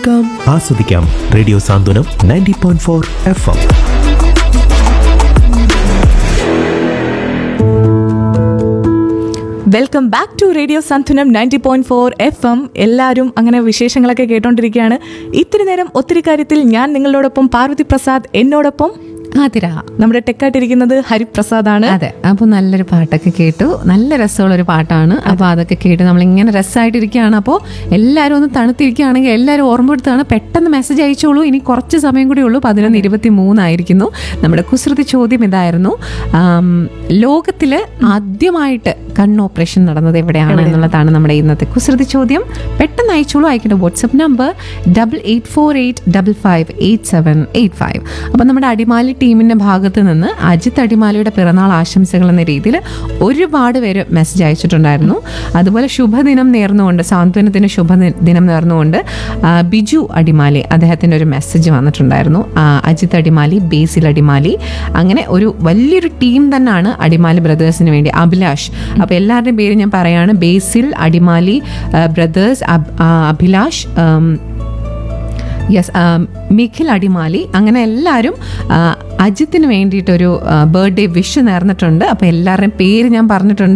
കേൾക്കാം ആസ്വദിക്കാം radio Santhwanam ninety point four F M welcome back to radio Santhwanam ninety point four F M എല്ലാവരും അങ്ങനെ വിശേഷങ്ങളൊക്കെ കേട്ടോണ്ടിരിക്കുകയാണ് ഇത്തിരി നേരം ഒത്തിരി കാര്യത്തിൽ ഞാൻ നിങ്ങളോടൊപ്പം പാർവതി പ്രസാദ് എന്നോടൊപ്പം ആതിര നമ്മുടെ ടെക്കായിട്ടിരിക്കുന്നത് ഹരിപ്രസാദ് ആണ് അതെ അപ്പോൾ നല്ലൊരു പാട്ടൊക്കെ കേട്ടു നല്ല രസമുള്ള ഒരു പാട്ടാണ് അപ്പോൾ അതൊക്കെ കേട്ട് നമ്മൾ ഇങ്ങനെ രസമായിട്ടിരിക്കുകയാണ് അപ്പോൾ എല്ലാവരും ഒന്ന് തണുത്തിരിക്കുകയാണെങ്കിൽ എല്ലാവരും ഓർമ്മപ്പെടുത്താണ് പെട്ടെന്ന് മെസ്സേജ് അയച്ചോളൂ ഇനി കുറച്ച് സമയം കൂടി ഉള്ളൂ പതിനൊന്ന് ഇരുപത്തി മൂന്നായിരിക്കുന്നു നമ്മുടെ കുസൃതി ചോദ്യം ഇതായിരുന്നു ആം, ലോകത്തില് ആദ്യമായിട്ട് കണ്ണ് ഓപ്പറേഷൻ നടന്നത് എവിടെയാണ് എന്നുള്ളതാണ് നമ്മുടെ ഇന്നത്തെ കുസൃതി ചോദ്യം പെട്ടെന്ന് അയച്ചോളൂ അയക്കേണ്ട WhatsApp number double eight four eight double five eight seven eight five അപ്പം നമ്മുടെ അടിമാലി ടീമിന്റെ ഭാഗത്ത് നിന്ന് അജിത് അടിമാലിയുടെ പിറന്നാൾ ആശംസകൾ എന്ന രീതിയിൽ ഒരുപാട് പേര് മെസ്സേജ് അയച്ചിട്ടുണ്ടായിരുന്നു അതുപോലെ ശുഭദിനം നേർന്നുകൊണ്ട് സാന്ത്വനത്തിന് ശുഭദിനം നേർന്നുകൊണ്ട് ആ, ബിജു അടിമാലി അദ്ദേഹത്തിൻ്റെ ഒരു മെസ്സേജ് വന്നിട്ടുണ്ടായിരുന്നു ആ, അജിത് അടിമാലി ബേസിൽ അടിമാലി അങ്ങനെ ഒരു വലിയൊരു ടീം തന്നെയാണ് അടിമാലി ബ്രദേഴ്സിന് വേണ്ടി അഭിലാഷ് അപ്പോൾ എല്ലാവരുടെയും പേര് ഞാൻ പറയാണ് ബേസിൽ അടിമാലി ബ്രദേഴ്സ് അഭിലാഷ് ഉം, യെസ് മിഖിൽ അടിമാലി അങ്ങനെ എല്ലാവരും ആ, അജിത്തിന് വേണ്ടിയിട്ടൊരു ബർത്ത്ഡേ വിഷ് നേർന്നിട്ടുണ്ട് അപ്പോൾ എല്ലാവരുടെയും പേര് ഞാൻ പറഞ്ഞിട്ടുണ്ട്